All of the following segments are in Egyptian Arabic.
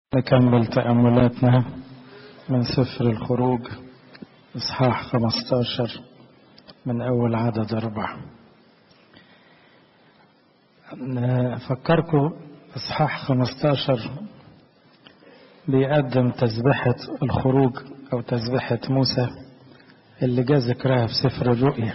نكمل تأملاتنا من سفر الخروج إصحاح 15 من أول عدد أربعة فكركم إصحاح 15 بيقدم تسبحة الخروج أو تسبحة موسى اللي جاء ذكرها في سفر الرؤيا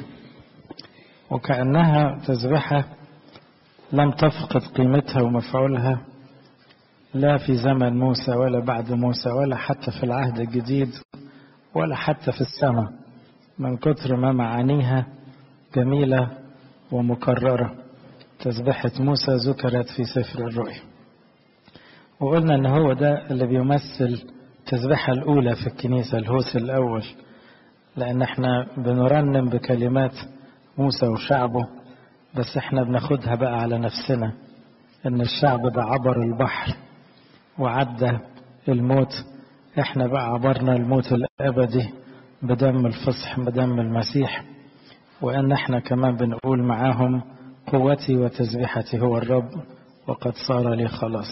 وكأنها تسبحة لم تفقد قيمتها ومفعولها لا في زمن موسى ولا بعد موسى ولا حتى في العهد الجديد ولا حتى في السماء من كتر ما معانيها جميلة ومكررة تسبحة موسى ذكرت في سفر الرؤيا وقلنا ان هو ده اللي بيمثل التسبحة الأولى في الكنيسة الهوس الأول لأن احنا بنرنم بكلمات موسى وشعبه بس احنا بناخدها بقى على نفسنا ان الشعب ده عبر البحر وعدى الموت احنا بقى عبرنا الموت الابدي بدم الفصح بدم المسيح وان احنا كمان بنقول معاهم قوتي وتسبيحتي هو الرب وقد صار لي خلاص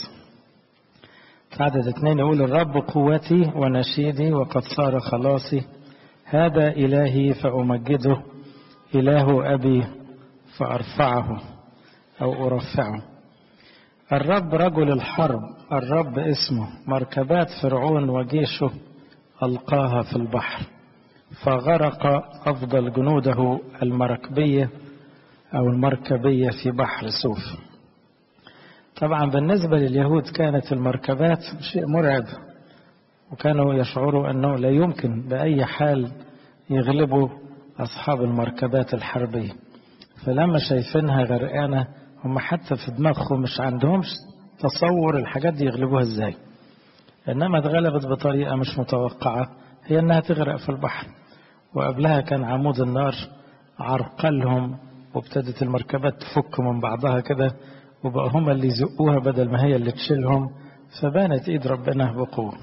عدد اثنين يقول الرب قوتي ونشيدي وقد صار خلاصي هذا إلهي فأمجده إله أبي فأرفعه أو أرفعه الرب رجل الحرب الرب اسمه مركبات فرعون وجيشه ألقاها في البحر فغرق أفضل جنوده المركبية أو المركبية في بحر سوف طبعا بالنسبة لليهود كانت المركبات شيء مرعب وكانوا يشعروا أنه لا يمكن بأي حال يغلبوا أصحاب المركبات الحربية فلما شايفينها غرقانة هم حتى في دماغهم مش عندهمش تصور الحاجات دي يغلبوها ازاي انما اتغلبت بطريقة مش متوقعة هي انها تغرق في البحر وقبلها كان عمود النار عرقلهم وابتدت المركبات تفك من بعضها كده وبقى هم اللي يزقوها بدل ما هي اللي تشيلهم فبانت ايد ربنا بقوة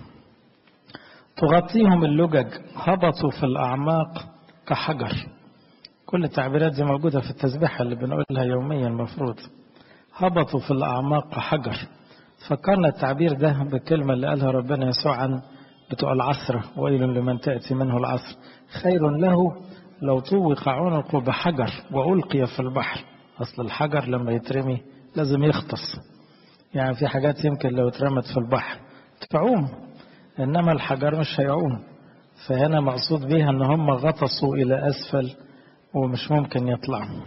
تغطيهم اللجج هبطوا في الأعماق كحجر كل التعبيرات دي موجودة في التسبيحة اللي بنقولها يوميا المفروض هبطوا في الأعماق كحجر فكرنا التعبير ده بالكلمة اللي قالها ربنا يسوع عن بتوع العصر ويل لمن تأتي منه العصر خير له لو طوق عنقه بحجر وألقي في البحر أصل الحجر لما يترمي لازم يختص يعني في حاجات يمكن لو اترمت في البحر تعوم إنما الحجر مش هيعوم فهنا مقصود بيها ان هم غطسوا الى اسفل ومش ممكن يطلعوا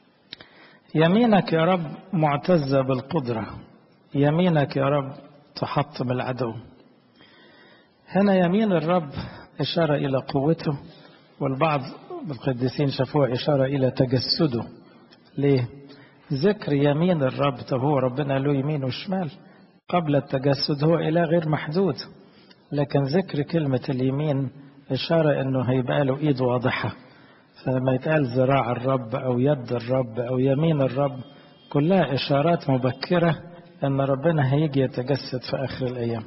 يمينك يا رب معتزة بالقدرة يمينك يا رب تحطم العدو هنا يمين الرب إشارة إلى قوته والبعض القديسين شافوها إشارة إلى تجسده ليه؟ ذكر يمين الرب طب هو ربنا له يمين وشمال قبل التجسد هو إله غير محدود لكن ذكر كلمة اليمين إشارة إنه هيبقى له إيد واضحة فلما يتقال ذراع الرب أو يد الرب أو يمين الرب كلها إشارات مبكرة أن ربنا هيجي يتجسد في آخر الأيام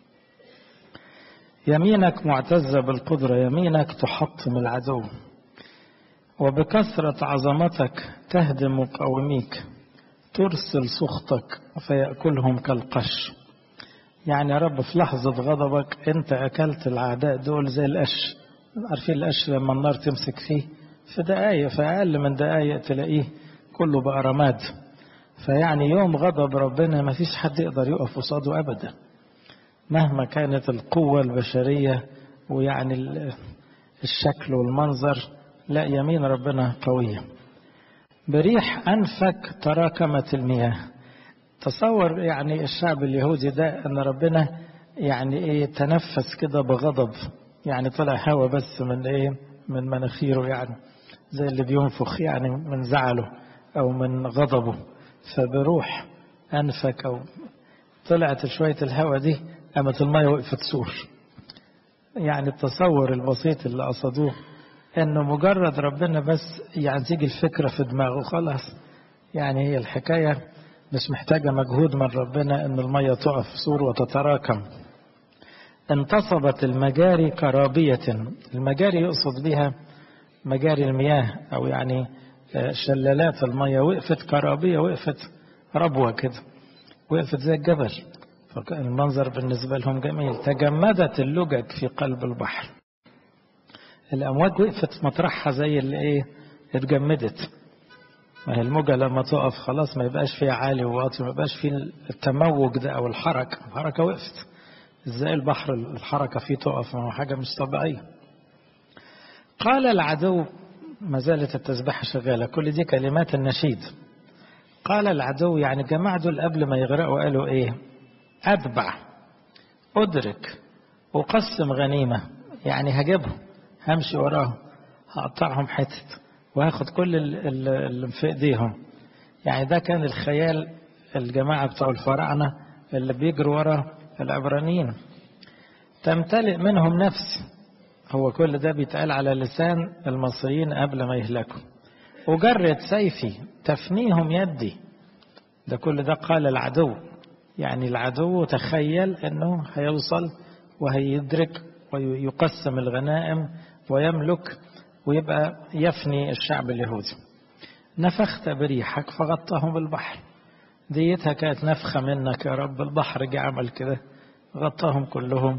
يمينك معتزة بالقدرة يمينك تحطم العدو وبكثرة عظمتك تهدم مقاوميك ترسل سخطك فيأكلهم كالقش يعني يا رب في لحظة غضبك أنت أكلت الأعداء دول زي القش عارفين القش لما النار تمسك فيه في دقايق في أقل من دقايق تلاقيه كله بقى رماد فيعني يوم غضب ربنا ما فيش حد يقدر يقف قصاده أبدا مهما كانت القوة البشرية ويعني الشكل والمنظر لا يمين ربنا قوية بريح أنفك تراكمت المياه تصور يعني الشعب اليهودي ده أن ربنا يعني إيه تنفس كده بغضب يعني طلع هوا بس من إيه من مناخيره يعني زي اللي بينفخ يعني من زعله أو من غضبه فبروح أنفك أو طلعت شوية الهوا دي قامت المية وقفت سور يعني التصور البسيط اللي قصدوه انه مجرد ربنا بس يعني تيجي الفكرة في دماغه خلاص يعني هي الحكاية مش محتاجة مجهود من ربنا ان المية تقف سور وتتراكم انتصبت المجاري كرابية المجاري يقصد بها مجاري المياه او يعني شلالات المية وقفت كرابية وقفت ربوة كده وقفت زي الجبل فكان المنظر بالنسبة لهم جميل تجمدت اللجج في قلب البحر الأمواج وقفت مطرحها زي اللي إيه اتجمدت ما هي الموجة لما تقف خلاص ما يبقاش فيها عالي وواطي ما يبقاش فيه التموج ده أو الحركة الحركة وقفت ازاي البحر الحركة فيه تقف ما هو حاجة مش طبيعية قال العدو ما زالت التسبيحة شغالة كل دي كلمات النشيد قال العدو يعني جماعة دول قبل ما يغرقوا قالوا ايه أتبع أدرك أقسم غنيمة يعني هجيبهم همشي وراهم هقطعهم حتت وهاخد كل اللي في ايديهم يعني ده كان الخيال الجماعة بتوع الفراعنة اللي بيجروا ورا العبرانيين تمتلئ منهم نفس هو كل ده بيتقال على لسان المصريين قبل ما يهلكوا وجرت سيفي تفنيهم يدي ده كل ده قال العدو يعني العدو تخيل انه هيوصل وهيدرك ويقسم الغنائم ويملك ويبقى يفني الشعب اليهودي نفخت بريحك فغطاهم بالبحر ديتها كانت نفخة منك يا رب البحر جه عمل كده غطاهم كلهم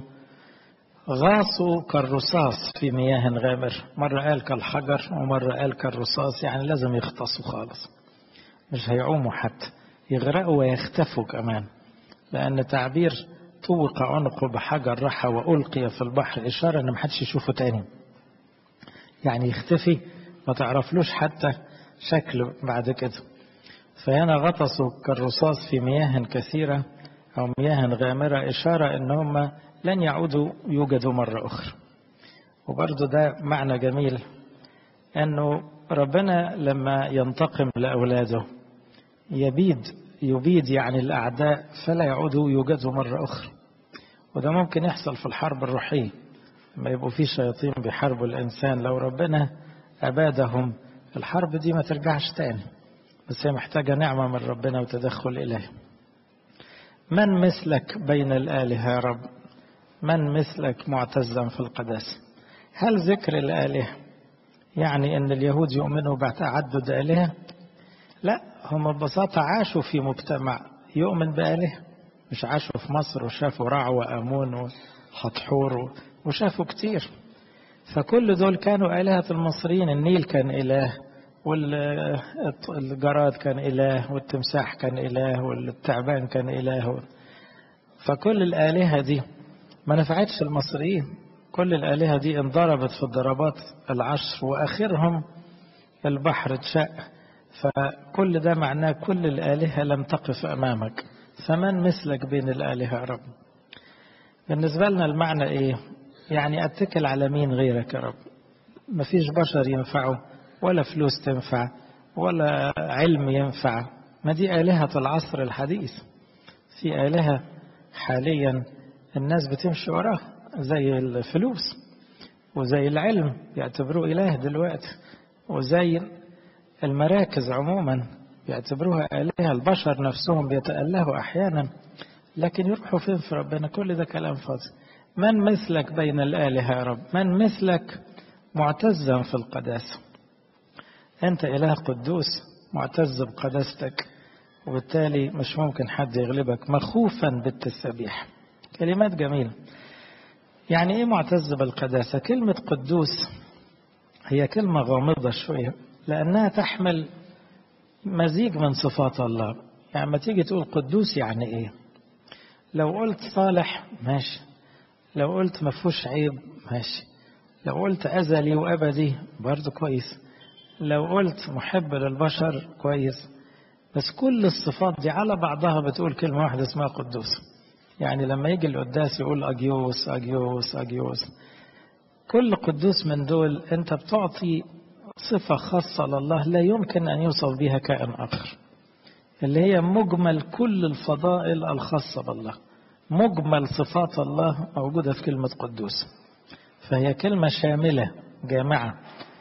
غاصوا كالرصاص في مياه غامر مرة قال كالحجر ومرة قال كالرصاص يعني لازم يختصوا خالص مش هيعوموا حتى يغرقوا ويختفوا كمان لأن تعبير طوق عنقه بحجر رحى وألقي في البحر إشارة أن محدش يشوفه تاني يعني يختفي ما تعرفلوش حتى شكله بعد كده فهنا غطسوا كالرصاص في مياه كثيرة أو مياه غامرة إشارة أن هم لن يعودوا يوجدوا مرة أخرى وبرضه ده معنى جميل أنه ربنا لما ينتقم لأولاده يبيد يبيد يعني الأعداء فلا يعودوا يوجدوا مرة أخرى وده ممكن يحصل في الحرب الروحية لما يبقوا في شياطين بيحاربوا الإنسان لو ربنا أبادهم الحرب دي ما ترجعش تاني بس هي محتاجة نعمة من ربنا وتدخل إليه من مثلك بين الآلهة يا رب من مثلك معتزا في القداسة هل ذكر الآلهة يعني أن اليهود يؤمنوا بعتعدد آلهة لا هم ببساطة عاشوا في مجتمع يؤمن بآلهة مش عاشوا في مصر وشافوا رع وأمون وحتحور وشافوا كتير فكل دول كانوا آلهة المصريين النيل كان إله والجراد كان إله والتمساح كان إله والتعبان كان إله فكل الآلهة دي ما نفعتش المصريين كل الآلهة دي انضربت في الضربات العشر وآخرهم البحر اتشق فكل ده معناه كل الآلهة لم تقف أمامك فمن مثلك بين الآلهة يا رب بالنسبة لنا المعنى إيه يعني أتكل على مين غيرك يا رب مفيش بشر ينفعوا ولا فلوس تنفع ولا علم ينفع ما دي آلهة العصر الحديث في آلهة حاليا الناس بتمشي وراها زي الفلوس وزي العلم يعتبروه إله دلوقتي وزي المراكز عموما بيعتبروها آلهة البشر نفسهم بيتألهوا أحيانا لكن يروحوا فين في ربنا كل ده كلام فاضي من مثلك بين الآلهة يا رب من مثلك معتزا في القداسة أنت إله قدوس معتز بقداستك وبالتالي مش ممكن حد يغلبك مخوفا بالتسبيح كلمات جميلة يعني إيه معتز بالقداسة كلمة قدوس هي كلمة غامضة شوية لأنها تحمل مزيج من صفات الله يعني ما تيجي تقول قدوس يعني إيه لو قلت صالح ماشي لو قلت ما فيهوش عيب ماشي لو قلت أزلي وأبدي برضه كويس لو قلت محب للبشر كويس بس كل الصفات دي على بعضها بتقول كلمة واحدة اسمها قدوس يعني لما يجي القداس يقول أجيوس أجيوس أجيوس كل قدوس من دول أنت بتعطي صفة خاصة لله لا يمكن أن يوصف بها كائن آخر اللي هي مجمل كل الفضائل الخاصة بالله مجمل صفات الله موجودة في كلمة قدوس فهي كلمة شاملة جامعة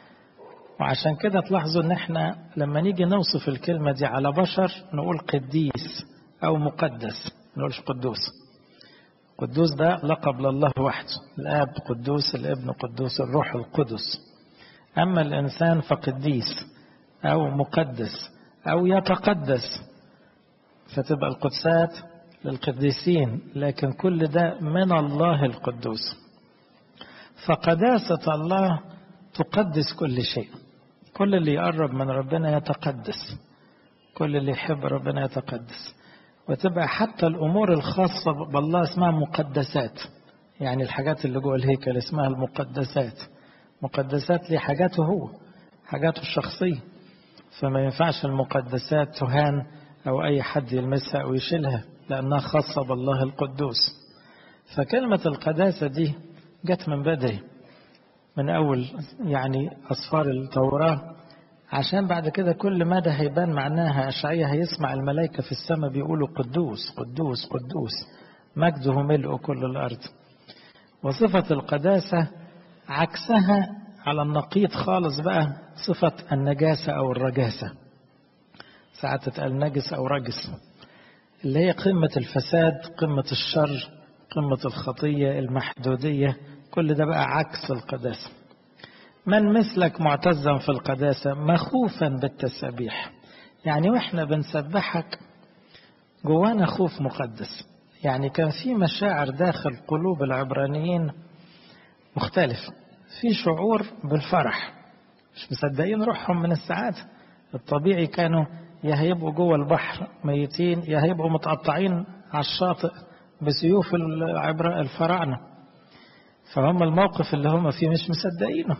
وعشان كده تلاحظوا ان احنا لما نيجي نوصف الكلمة دي على بشر نقول قديس او مقدس نقولش قدوس قدوس ده لقب لله وحده الاب قدوس الابن قدوس الروح القدس اما الانسان فقديس او مقدس او يتقدس فتبقى القدسات للقديسين لكن كل ده من الله القدوس فقداسة الله تقدس كل شيء كل اللي يقرب من ربنا يتقدس كل اللي يحب ربنا يتقدس وتبقى حتى الأمور الخاصة بالله اسمها مقدسات يعني الحاجات اللي جوه الهيكل اسمها المقدسات مقدسات ليه حاجاته هو حاجاته الشخصية فما ينفعش المقدسات تهان أو أي حد يلمسها أو يشيلها لأنها خاصة بالله القدوس فكلمة القداسة دي جت من بدري من أول يعني أصفار التوراة عشان بعد كده كل مدى هيبان معناها أشعية هيسمع الملائكة في السماء بيقولوا قدوس قدوس قدوس مجده ملء كل الأرض وصفة القداسة عكسها على النقيض خالص بقى صفة النجاسة أو الرجاسة ساعات تتقال نجس أو رجس اللي هي قمة الفساد قمة الشر قمة الخطية المحدودية كل ده بقى عكس القداسة من مثلك معتزا في القداسة مخوفا بالتسابيح يعني واحنا بنسبحك جوانا خوف مقدس يعني كان في مشاعر داخل قلوب العبرانيين مختلف في شعور بالفرح مش مصدقين روحهم من السعادة الطبيعي كانوا يا هيبقوا جوه البحر ميتين يا هيبقوا متقطعين على الشاطئ بسيوف العبر الفراعنة فهم الموقف اللي هم فيه مش مصدقينه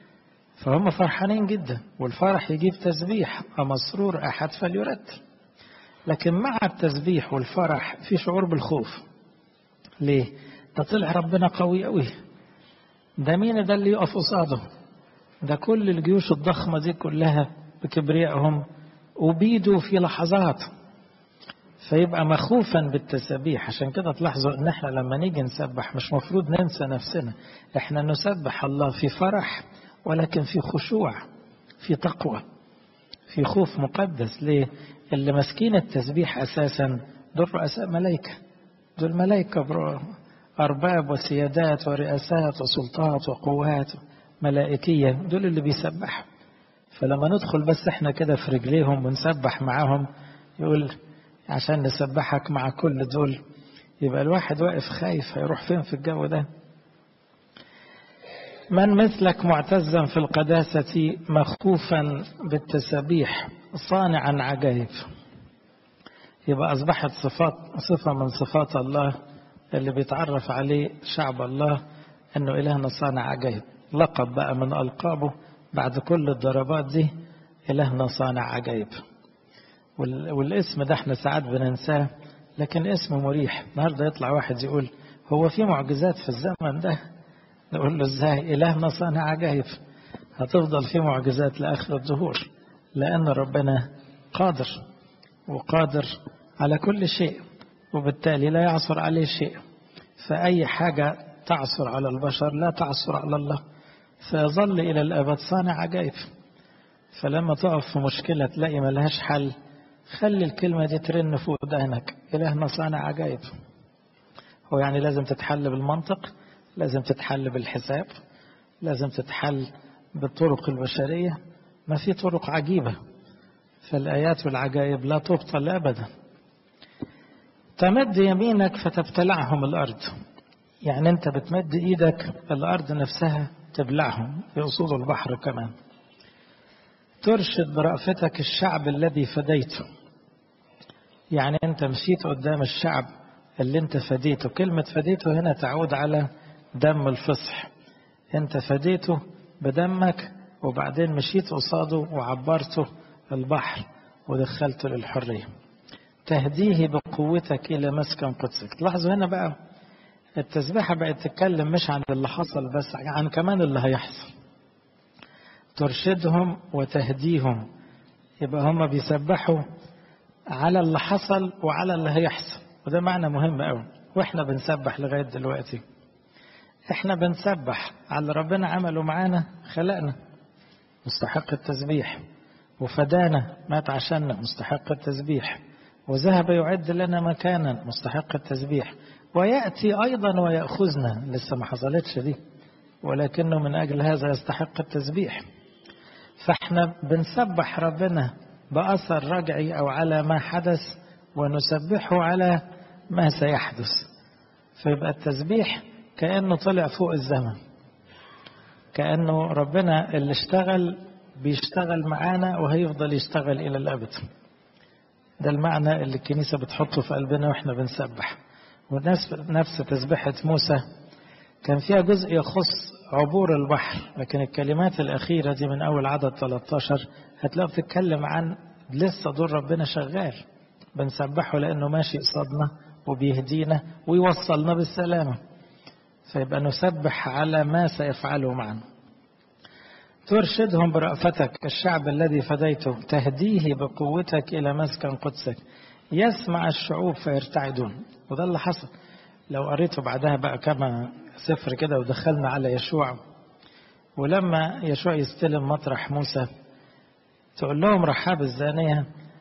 فهم فرحانين جدا والفرح يجيب تسبيح أمسرور أحد فليرتل لكن مع التسبيح والفرح في شعور بالخوف ليه؟ ده طلع ربنا قوي قوي ده مين ده اللي يقف قصاده ده كل الجيوش الضخمة دي كلها بكبريائهم أبيدوا في لحظات فيبقى مخوفا بالتسابيح عشان كده تلاحظوا ان احنا لما نيجي نسبح مش مفروض ننسى نفسنا احنا نسبح الله في فرح ولكن في خشوع في تقوى في خوف مقدس ليه اللي ماسكين التسبيح اساسا دول رؤساء ملائكه دول ملائكه ارباب وسيادات ورئاسات وسلطات وقوات ملائكيه دول اللي بيسبحوا فلما ندخل بس احنا كده في رجليهم ونسبح معاهم يقول عشان نسبحك مع كل دول يبقى الواحد واقف خايف هيروح فين في الجو ده من مثلك معتزا في القداسة مخوفا بالتسبيح صانعا عجائب يبقى أصبحت صفات صفة من صفات الله اللي بيتعرف عليه شعب الله أنه إلهنا صانع عجائب لقب بقى من ألقابه بعد كل الضربات دي إلهنا صانع عجائب والاسم ده احنا ساعات بننساه لكن اسم مريح النهارده يطلع واحد يقول هو في معجزات في الزمن ده نقول له ازاي إلهنا صانع عجائب هتفضل في معجزات لآخر الظهور لأن ربنا قادر وقادر على كل شيء وبالتالي لا يعصر عليه شيء فأي حاجة تعصر على البشر لا تعصر على الله فيظل إلى الأبد صانع عجائب فلما تقف في مشكلة تلاقي ملهاش حل خلي الكلمة دي ترن فوق ودانك إلهنا صانع عجائب هو يعني لازم تتحل بالمنطق لازم تتحل بالحساب لازم تتحل بالطرق البشرية ما في طرق عجيبة فالآيات والعجائب لا تبطل أبدا تمد يمينك فتبتلعهم الأرض يعني أنت بتمد إيدك الأرض نفسها تبلعهم يقصدوا البحر كمان ترشد برأفتك الشعب الذي فديته يعني أنت مشيت قدام الشعب اللي أنت فديته كلمة فديته هنا تعود على دم الفصح أنت فديته بدمك وبعدين مشيت قصاده وعبرته البحر ودخلته للحرية تهديه بقوتك إلى مسكن قدسك تلاحظوا هنا بقى التسبيحة بقت تتكلم مش عن اللي حصل بس عن كمان اللي هيحصل ترشدهم وتهديهم يبقى هم بيسبحوا على اللي حصل وعلى اللي هيحصل وده معنى مهم قوي واحنا بنسبح لغاية دلوقتي احنا بنسبح على اللي ربنا عمله معانا خلقنا مستحق التسبيح وفدانا مات عشاننا مستحق التسبيح وذهب يعد لنا مكانا مستحق التسبيح ويأتي أيضا ويأخذنا لسه ما حصلتش دي ولكنه من أجل هذا يستحق التسبيح فاحنا بنسبح ربنا بأثر رجعي أو على ما حدث ونسبحه على ما سيحدث فيبقى التسبيح كأنه طلع فوق الزمن كأنه ربنا اللي اشتغل بيشتغل معانا وهيفضل يشتغل إلى الأبد ده المعنى اللي الكنيسة بتحطه في قلبنا وإحنا بنسبح ونفس نفس تسبحة موسى كان فيها جزء يخص عبور البحر لكن الكلمات الأخيرة دي من أول عدد 13 هتلاقي بتتكلم عن لسه دور ربنا شغال بنسبحه لأنه ماشي قصادنا وبيهدينا ويوصلنا بالسلامة فيبقى نسبح على ما سيفعله معنا ترشدهم برأفتك الشعب الذي فديته تهديه بقوتك إلى مسكن قدسك يسمع الشعوب فيرتعدون وده اللي حصل لو قريته بعدها بقى كما سفر كده ودخلنا على يشوع ولما يشوع يستلم مطرح موسى تقول لهم رحاب الزانية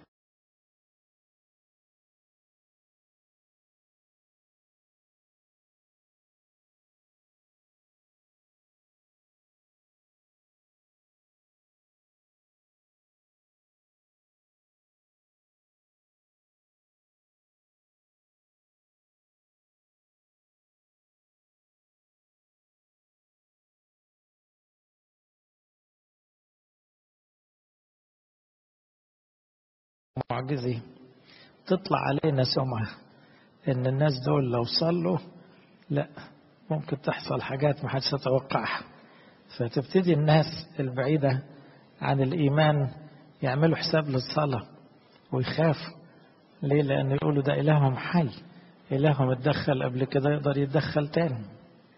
معجزي تطلع علينا سمعة ان الناس دول لو صلوا لا ممكن تحصل حاجات ما حدش يتوقعها فتبتدي الناس البعيدة عن الإيمان يعملوا حساب للصلاة ويخافوا ليه لأن يقولوا ده إلههم حي إلههم اتدخل قبل كده يقدر يتدخل تاني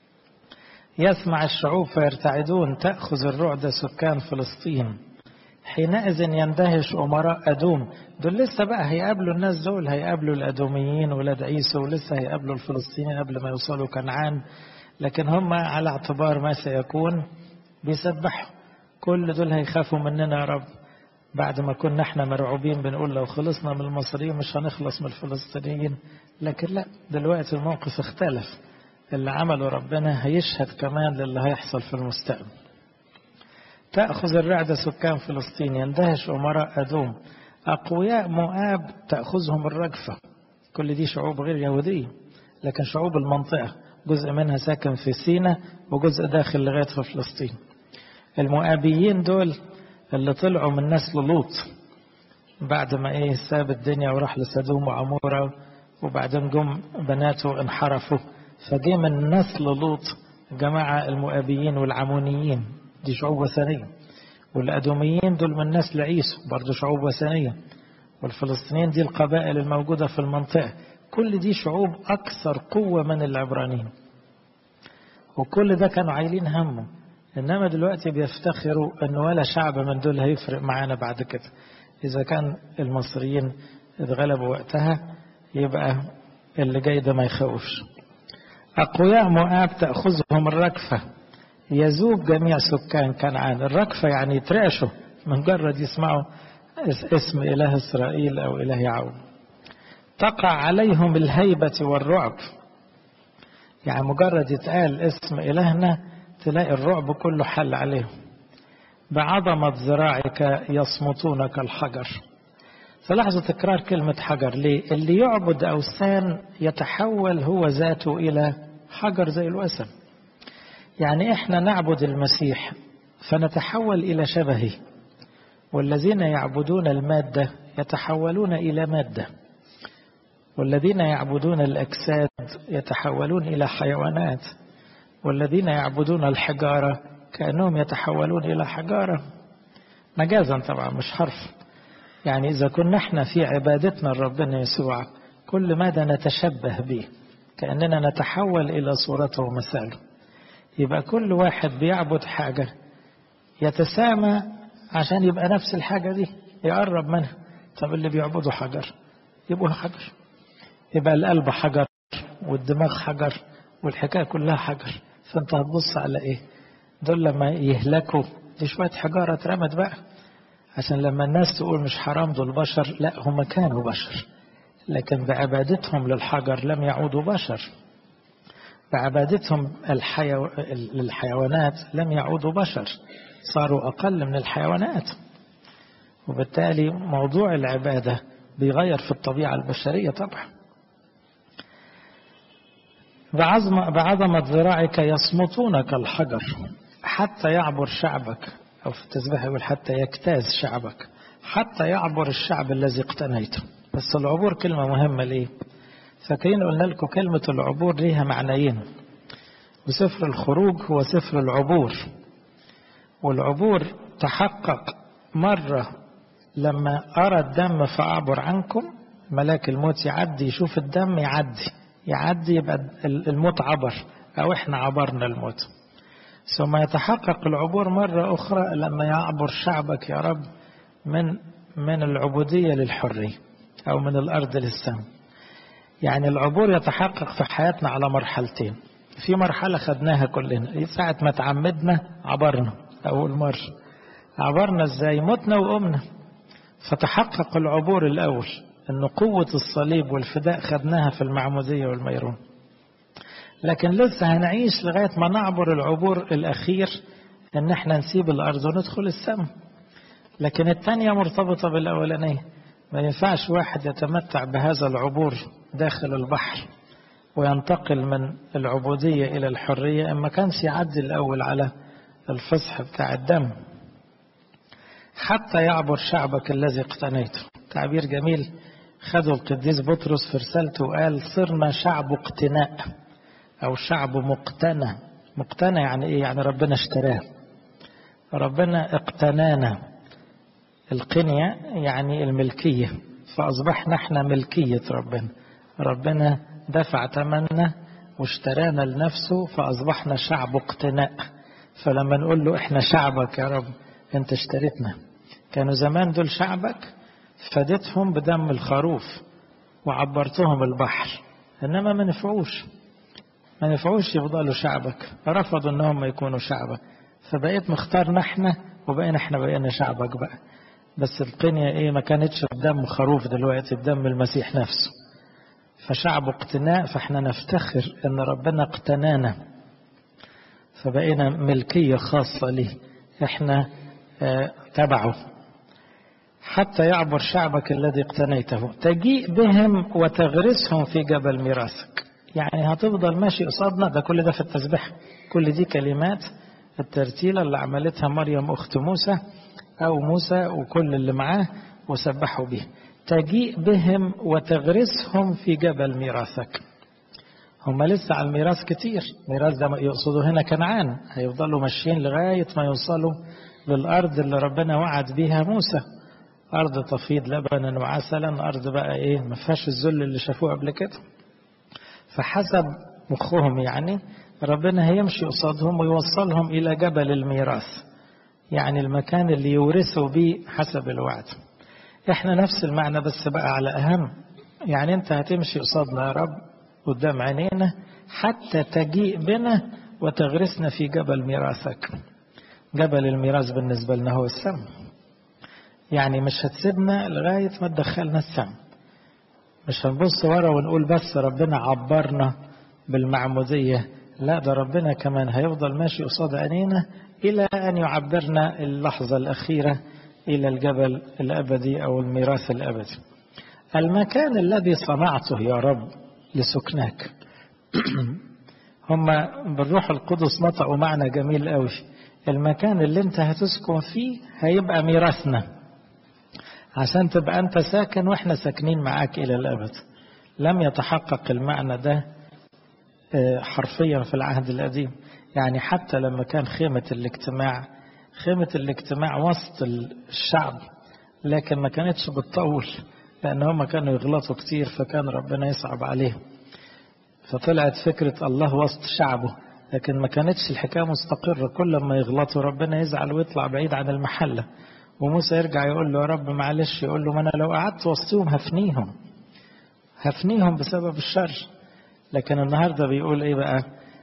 يسمع الشعوب فيرتعدون تأخذ الرعد سكان فلسطين حينئذ يندهش أمراء أدوم دول لسه بقى هيقابلوا الناس دول هيقابلوا الأدوميين ولاد عيسى ولسه هيقابلوا الفلسطينيين قبل ما يوصلوا كنعان لكن هم على اعتبار ما سيكون بيسبحوا كل دول هيخافوا مننا يا رب بعد ما كنا احنا مرعوبين بنقول لو خلصنا من المصريين مش هنخلص من الفلسطينيين لكن لا دلوقتي الموقف اختلف اللي عمله ربنا هيشهد كمان للي هيحصل في المستقبل تأخذ الرعد سكان فلسطين يندهش أمراء أدوم أقوياء مؤاب تأخذهم الرجفة كل دي شعوب غير يهودية لكن شعوب المنطقة جزء منها ساكن في سينا وجزء داخل لغاية في فلسطين المؤابيين دول اللي طلعوا من نسل لوط بعد ما ايه ساب الدنيا وراح لسدوم وعمورة وبعدين جم بناته انحرفوا فجه من نسل لوط جماعة المؤابيين والعمونيين دي شعوب وثنية والأدوميين دول من نسل عيسو برضو شعوب وثنية والفلسطينيين دي القبائل الموجودة في المنطقة كل دي شعوب أكثر قوة من العبرانيين وكل ده كانوا عايلين همه إنما دلوقتي بيفتخروا أن ولا شعب من دول هيفرق معانا بعد كده إذا كان المصريين اتغلبوا وقتها يبقى اللي جاي ده ما يخوفش أقوياء مؤاب تأخذهم الركفة يذوب جميع سكان كنعان الركفة يعني يترعشوا مجرد يسمعوا اسم إله إسرائيل أو إله يعقوب تقع عليهم الهيبة والرعب يعني مجرد يتقال اسم إلهنا تلاقي الرعب كله حل عليهم بعظمة ذراعك يصمتون كالحجر فلاحظوا تكرار كلمة حجر ليه اللي يعبد أوثان يتحول هو ذاته إلى حجر زي الوثن يعني احنا نعبد المسيح فنتحول إلى شبهه والذين يعبدون المادة يتحولون إلى مادة والذين يعبدون الأجساد يتحولون إلى حيوانات والذين يعبدون الحجارة كأنهم يتحولون إلى حجارة مجازا طبعا مش حرف يعني إذا كنا احنا في عبادتنا لربنا يسوع كل ماذا نتشبه به كأننا نتحول إلى صورته ومثاله يبقى كل واحد بيعبد حاجة يتسامى عشان يبقى نفس الحاجة دي يقرب منها طب اللي بيعبدوا حجر يبقوا حجر يبقى القلب حجر والدماغ حجر والحكاية كلها حجر فانت هتبص على ايه دول لما يهلكوا دي شوية حجارة اترمت بقى عشان لما الناس تقول مش حرام دول بشر لا هم كانوا بشر لكن بعبادتهم للحجر لم يعودوا بشر بعبادتهم الحيو... للحيوانات لم يعودوا بشر صاروا أقل من الحيوانات وبالتالي موضوع العبادة بيغير في الطبيعة البشرية طبعا بعظم بعظمة ذراعك يصمتون كالحجر حتى يعبر شعبك أو في التسبيح يقول حتى يجتاز شعبك حتى يعبر الشعب الذي اقتنيته بس العبور كلمة مهمة ليه فاكرين قلنا لكم كلمة العبور ليها معنيين وسفر الخروج هو سفر العبور والعبور تحقق مرة لما أرى الدم فأعبر عنكم ملاك الموت يعدي يشوف الدم يعدي يعدي يبقى الموت عبر أو إحنا عبرنا الموت ثم يتحقق العبور مرة أخرى لما يعبر شعبك يا رب من من العبودية للحرية أو من الأرض للسماء يعني العبور يتحقق في حياتنا على مرحلتين في مرحلة خدناها كلنا ساعة ما تعمدنا عبرنا أول مرة عبرنا ازاي متنا وقمنا فتحقق العبور الأول أن قوة الصليب والفداء خدناها في المعمودية والميرون لكن لسه هنعيش لغاية ما نعبر العبور الأخير أن احنا نسيب الأرض وندخل السماء لكن الثانية مرتبطة بالأولانية ما ينفعش واحد يتمتع بهذا العبور داخل البحر وينتقل من العبودية إلى الحرية إما كانش يعدي الأول على الفصح بتاع الدم حتى يعبر شعبك الذي اقتنيته تعبير جميل خده القديس بطرس في رسالته وقال صرنا شعب اقتناء أو شعب مقتنى مقتنى يعني إيه يعني ربنا اشتراه ربنا اقتنانا القنية يعني الملكية فأصبحنا احنا ملكية ربنا ربنا دفع ثمننا واشترانا لنفسه فأصبحنا شعب اقتناء فلما نقول له احنا شعبك يا رب انت اشتريتنا كانوا زمان دول شعبك فديتهم بدم الخروف وعبرتهم البحر انما ما نفعوش ما نفعوش يفضلوا شعبك رفضوا انهم يكونوا شعبك فبقيت مختارنا احنا وبقينا احنا بقينا شعبك بقى بس القنية ايه ما كانتش بدم خروف دلوقتي بدم المسيح نفسه فشعب اقتناء فاحنا نفتخر ان ربنا اقتنانا فبقينا ملكية خاصة ليه احنا اه تبعه حتى يعبر شعبك الذي اقتنيته تجيء بهم وتغرسهم في جبل ميراثك يعني هتفضل ماشي قصادنا ده كل ده في التسبيح كل دي كلمات الترتيلة اللي عملتها مريم أخت موسى أو موسى وكل اللي معاه وسبحوا به تجيء بهم وتغرسهم في جبل ميراثك هم لسه على الميراث كتير ميراث ده يقصدوا هنا كنعان هيفضلوا ماشيين لغاية ما يوصلوا للأرض اللي ربنا وعد بيها موسى أرض تفيض لبنا وعسلا أرض بقى إيه ما فيهاش الذل اللي شافوه قبل كده فحسب مخهم يعني ربنا هيمشي قصادهم ويوصلهم إلى جبل الميراث يعني المكان اللي يورثوا به حسب الوعد احنا نفس المعنى بس بقى على أهم يعني انت هتمشي قصادنا يا رب قدام عينينا حتى تجيء بنا وتغرسنا في جبل ميراثك جبل الميراث بالنسبة لنا هو السم يعني مش هتسيبنا لغاية ما تدخلنا السم مش هنبص ورا ونقول بس ربنا عبرنا بالمعمودية لا ده ربنا كمان هيفضل ماشي قصاد عينينا إلى أن يعبرنا اللحظة الأخيرة إلى الجبل الأبدي أو الميراث الأبدي المكان الذي صنعته يا رب لسكناك هم بالروح القدس نطقوا معنى جميل قوي المكان اللي انت هتسكن فيه هيبقى ميراثنا عشان تبقى انت ساكن واحنا ساكنين معاك الى الابد لم يتحقق المعنى ده حرفيا في العهد القديم يعني حتى لما كان خيمة الاجتماع خيمة الاجتماع وسط الشعب لكن ما كانتش بتطول لأن هم كانوا يغلطوا كتير فكان ربنا يصعب عليهم فطلعت فكرة الله وسط شعبه لكن ما كانتش الحكاية مستقرة كل ما يغلطوا ربنا يزعل ويطلع بعيد عن المحلة وموسى يرجع يقول له يا رب معلش يقول له ما أنا لو قعدت وسطهم هفنيهم هفنيهم بسبب الشر لكن النهاردة بيقول إيه بقى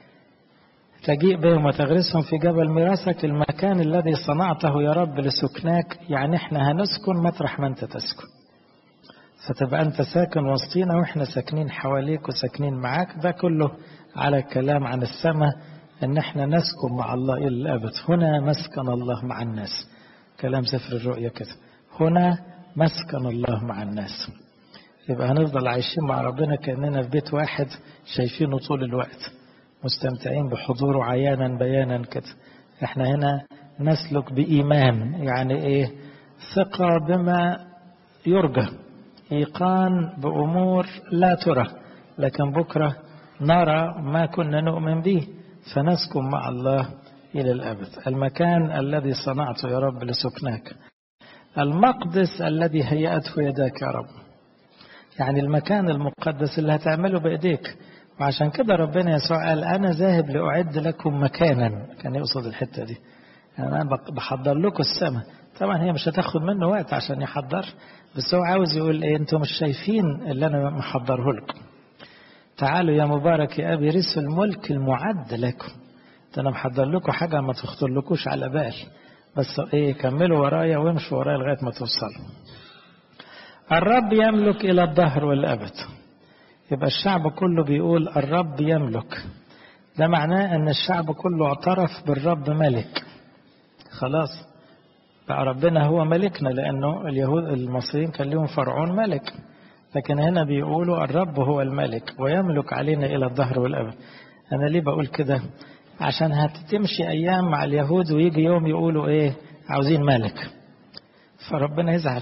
تجيء بهم وتغرسهم في جبل ميراثك المكان الذي صنعته يا رب لسكناك يعني احنا هنسكن مطرح ما انت تسكن فتبقى انت ساكن وسطينا واحنا ساكنين حواليك وساكنين معاك ده كله على كلام عن السماء ان احنا نسكن مع الله الى الابد هنا مسكن الله مع الناس كلام سفر الرؤيا كده هنا مسكن الله مع الناس يبقى هنفضل عايشين مع ربنا كأننا في بيت واحد شايفينه طول الوقت مستمتعين بحضوره عيانا بيانا كده احنا هنا نسلك بإيمان يعني ايه ثقة بما يرجى إيقان بأمور لا ترى لكن بكرة نرى ما كنا نؤمن به فنسكن مع الله إلى الأبد المكان الذي صنعته يا رب لسكناك المقدس الذي هيأته يداك يا رب يعني المكان المقدس اللي هتعمله بإيديك وعشان كده ربنا يسوع قال أنا ذاهب لأعد لكم مكانا كان يقصد الحتة دي يعني أنا بحضر لكم السماء طبعا هي مش هتاخد منه وقت عشان يحضر بس هو عاوز يقول ايه انتم مش شايفين اللي انا محضره لكم تعالوا يا مبارك يا ابي رثوا الملك المعد لكم ده انا محضر لكم حاجه ما تخطرلكوش على بال بس ايه كملوا ورايا وامشوا ورايا لغايه ما توصلوا الرب يملك الى الدهر والابد يبقى الشعب كله بيقول الرب يملك ده معناه ان الشعب كله اعترف بالرب ملك خلاص بقى ربنا هو ملكنا لأنه اليهود المصريين كان لهم فرعون ملك لكن هنا بيقولوا الرب هو الملك ويملك علينا إلى الظهر والأبد أنا ليه بقول كده عشان هتمشي أيام مع اليهود ويجي يوم يقولوا إيه عاوزين ملك فربنا يزعل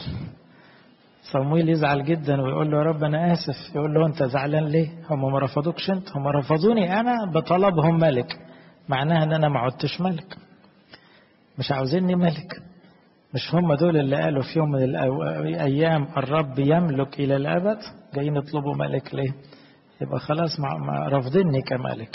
صمويل يزعل جدا ويقول له يا رب أنا آسف يقول له أنت زعلان ليه هم ما رفضوكش أنت هم رفضوني أنا بطلبهم ملك معناها أن أنا ما عدتش ملك مش عاوزيني ملك مش هم دول اللي قالوا في يوم من الأيام الرب يملك إلى الأبد جايين يطلبوا ملك ليه يبقى خلاص مع رافضيني كملك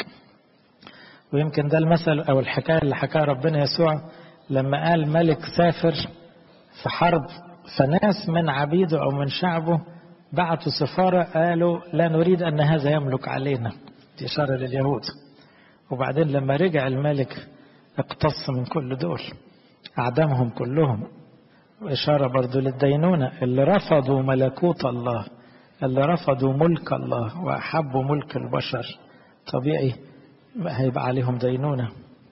ويمكن ده المثل أو الحكاية اللي حكاها ربنا يسوع لما قال ملك سافر في حرب فناس من عبيده أو من شعبه بعتوا سفارة قالوا لا نريد أن هذا يملك علينا دي إشارة لليهود وبعدين لما رجع الملك اقتص من كل دول أعدمهم كلهم إشارة برضو للدينونة اللي رفضوا ملكوت الله اللي رفضوا ملك الله وأحبوا ملك البشر طبيعي هيبقى عليهم دينونة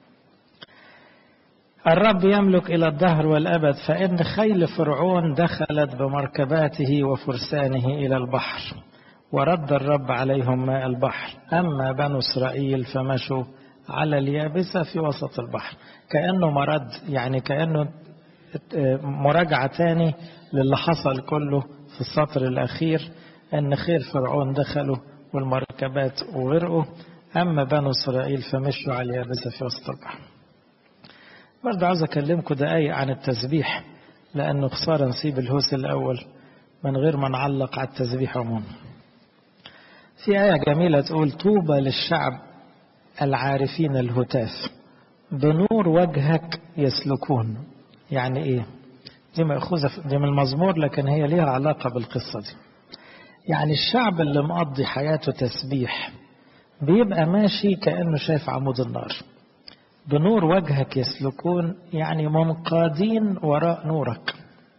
الرب يملك إلى الدهر والأبد فإن خيل فرعون دخلت بمركباته وفرسانه إلى البحر ورد الرب عليهم ماء البحر أما بنو إسرائيل فمشوا على اليابسة في وسط البحر كأنه مرد يعني كأنه مراجعة تاني للي حصل كله في السطر الأخير أن خير فرعون دخلوا والمركبات وغرقوا أما بنو إسرائيل فمشوا على اليابسة في وسط البحر برضه عاوز أكلمكم دقايق عن التسبيح لأنه خسارة نسيب الهوس الأول من غير ما نعلق على التسبيح عموما في آية جميلة تقول طوبى للشعب العارفين الهتاف بنور وجهك يسلكون يعني ايه دي مأخوذة دي من المزمور لكن هي ليها علاقة بالقصة دي يعني الشعب اللي مقضي حياته تسبيح بيبقى ماشي كأنه شايف عمود النار بنور وجهك يسلكون يعني منقادين وراء نورك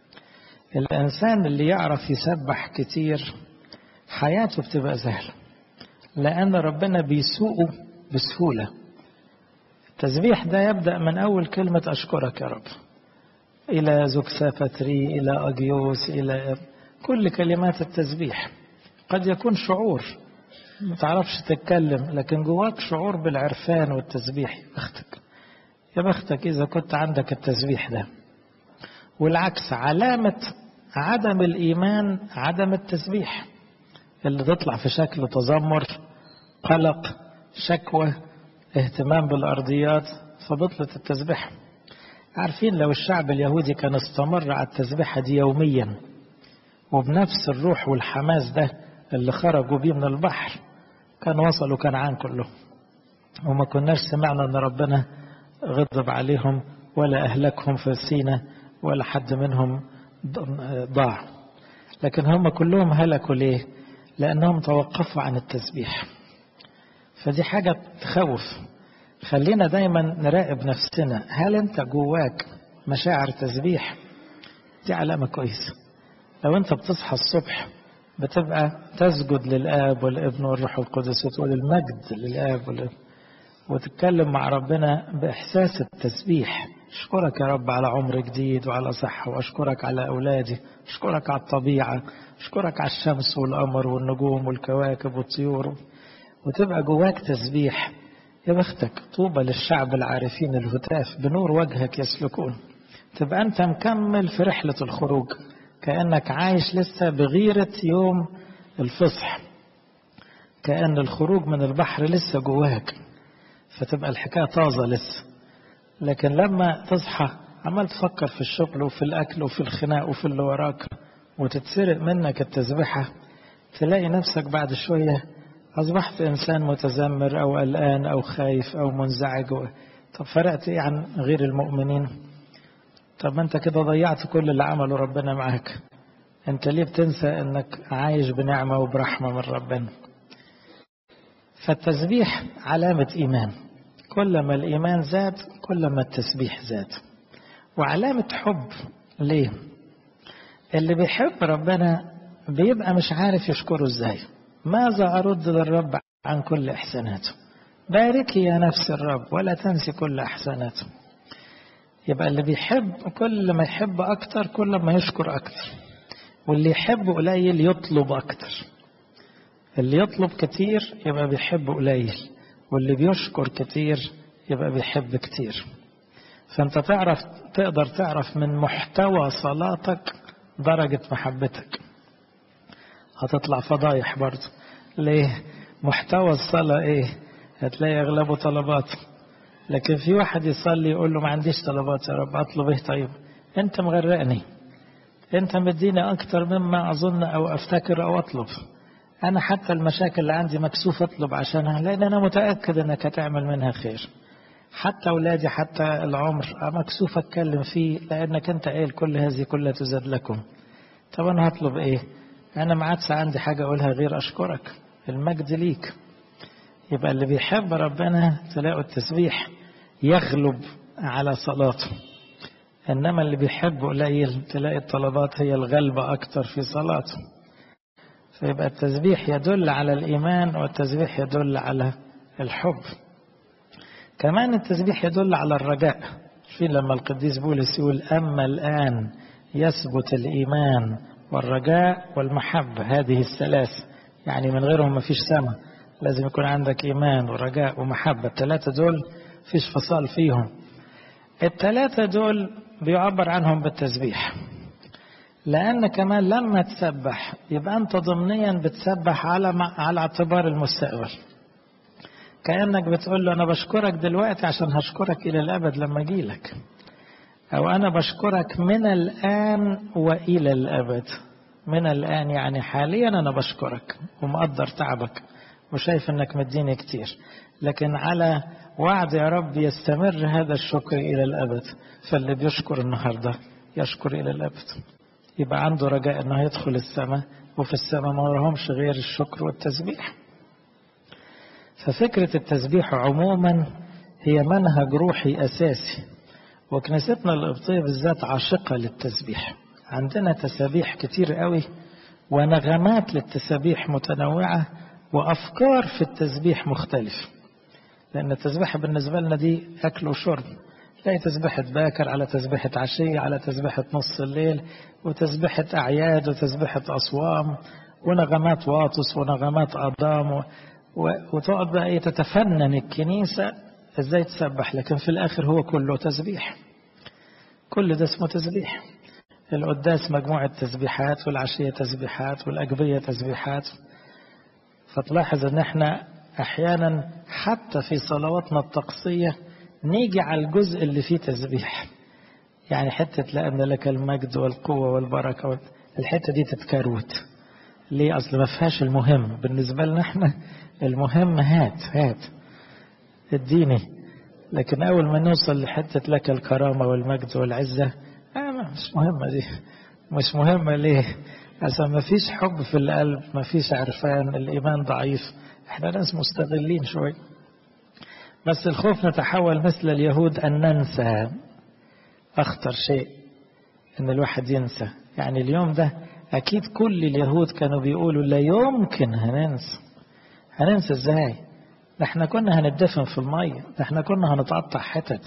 الإنسان اللي يعرف يسبح كتير حياته بتبقى سهلة لأن ربنا بيسوقه بسهولة التسبيح ده يبدأ من أول كلمة أشكرك يا رب إلى زكسافتري إلى أجيوس إلى كل كلمات التسبيح قد يكون شعور ما تعرفش تتكلم لكن جواك شعور بالعرفان والتسبيح يا بختك يا بختك إذا كنت عندك التسبيح ده والعكس علامة عدم الإيمان عدم التسبيح اللي تطلع في شكل تذمر قلق شكوى اهتمام بالأرضيات فبطلت التسبيح عارفين لو الشعب اليهودي كان استمر على التسبيحة دي يوميا وبنفس الروح والحماس ده اللي خرجوا بيه من البحر كان وصلوا كنعان كلهم وما كناش سمعنا ان ربنا غضب عليهم ولا اهلكهم في سينا ولا حد منهم ضاع لكن هم كلهم هلكوا ليه لانهم توقفوا عن التسبيح فدي حاجة تخوف خلينا دايما نراقب نفسنا هل انت جواك مشاعر تسبيح دي علامة كويسة لو انت بتصحى الصبح بتبقى تسجد للآب والابن والروح القدس وتقول المجد للآب والابن وتتكلم مع ربنا بإحساس التسبيح أشكرك يا رب على عمر جديد وعلى صحة وأشكرك على أولادي أشكرك على الطبيعة أشكرك على الشمس والقمر والنجوم والكواكب والطيور وتبقى جواك تسبيح يا بختك طوبى للشعب العارفين الهتاف بنور وجهك يسلكون تبقى أنت مكمل في رحلة الخروج كأنك عايش لسه بغيرة يوم الفصح كأن الخروج من البحر لسه جواك فتبقى الحكاية طازة لسه لكن لما تصحى عمال تفكر في الشغل وفي الأكل وفي الخناق وفي اللي وراك وتتسرق منك التسبيحة تلاقي نفسك بعد شوية أصبحت إنسان متذمر أو قلقان أو خايف أو منزعج طب فرقت إيه عن غير المؤمنين طب ما أنت كده ضيعت كل اللي عمله ربنا معاك أنت ليه بتنسى أنك عايش بنعمة وبرحمة من ربنا فالتسبيح علامة إيمان كل ما الإيمان زاد كل ما التسبيح زاد وعلامة حب ليه اللي بيحب ربنا بيبقى مش عارف يشكره ازاي ماذا أرد للرب عن كل إحساناته باركي يا نفس الرب ولا تنسي كل إحساناته يبقى اللي بيحب كل ما يحب أكتر كل ما يشكر أكتر واللي يحب قليل يطلب أكتر اللي يطلب كتير يبقى بيحب قليل واللي بيشكر كتير يبقى بيحب كتير فانت تعرف تقدر تعرف من محتوى صلاتك درجة محبتك هتطلع فضايح برضه ليه محتوى الصلاة ايه هتلاقي اغلبه طلبات لكن في واحد يصلي يقول له ما عنديش طلبات يا رب اطلب ايه طيب انت مغرقني انت مديني اكتر مما اظن او افتكر او اطلب انا حتى المشاكل اللي عندي مكسوف اطلب عشانها لان انا متاكد انك هتعمل منها خير حتى اولادي حتى العمر مكسوف اتكلم فيه لانك انت قايل كل هذه كلها تزاد لكم طب انا هطلب ايه انا ما عادش عندي حاجه اقولها غير اشكرك المجد ليك يبقى اللي بيحب ربنا تلاقوا التسبيح يغلب على صلاته انما اللي بيحب قليل تلاقي الطلبات هي الغلبه اكتر في صلاته فيبقى التسبيح يدل على الإيمان والتسبيح يدل على الحب كمان التسبيح يدل على الرجاء في لما القديس بولس يقول أما الآن يثبت الإيمان والرجاء والمحبة هذه الثلاث يعني من غيرهم ما فيش سماء لازم يكون عندك إيمان ورجاء ومحبة الثلاثة دول فيش فصال فيهم الثلاثة دول بيعبر عنهم بالتسبيح لأن كمان لما تسبح يبقى أنت ضمنيا بتسبح على على اعتبار المستقبل كأنك بتقول له أنا بشكرك دلوقتي عشان هشكرك إلى الأبد لما أجيلك أو أنا بشكرك من الآن وإلى الأبد من الآن يعني حاليا أنا بشكرك ومقدر تعبك وشايف أنك مديني كتير لكن على وعد يا رب يستمر هذا الشكر إلى الأبد فاللي بيشكر النهاردة يشكر إلى الأبد يبقى عنده رجاء انه يدخل السماء وفي السماء ما وراهمش غير الشكر والتسبيح ففكرة التسبيح عموما هي منهج روحي أساسي وكنيستنا القبطية بالذات عاشقة للتسبيح عندنا تسابيح كتير قوي ونغمات للتسابيح متنوعة وأفكار في التسبيح مختلفة لأن التسبيح بالنسبة لنا دي أكل وشرب تلاقي تسبيحة باكر على تسبيحة عشية على تسبيحة نص الليل وتسبيحة أعياد وتسبيحة أصوام ونغمات واطس ونغمات أضام و... و... وتقعد بقى إيه تتفنن الكنيسة إزاي تسبح لكن في الآخر هو كله تسبيح كل ده اسمه تسبيح القداس مجموعة تسبيحات والعشية تسبيحات والأجبية تسبيحات فتلاحظ ان احنا احيانا حتى في صلواتنا الطقسيه نيجي على الجزء اللي فيه تسبيح يعني حتة لأن لك المجد والقوة والبركة الحتة دي تتكروت ليه أصل ما فيهاش المهم بالنسبة لنا احنا المهم هات هات اديني لكن أول ما نوصل لحتة لك الكرامة والمجد والعزة آه مش مهمة دي مش مهمة ليه عشان ما فيش حب في القلب ما فيش عرفان الإيمان ضعيف احنا ناس مستغلين شوي بس الخوف نتحول مثل اليهود أن ننسى أخطر شيء أن الواحد ينسى يعني اليوم ده أكيد كل اليهود كانوا بيقولوا لا يمكن هننسى هننسى إزاي ده احنا كنا هندفن في المية ده احنا كنا هنتقطع حتت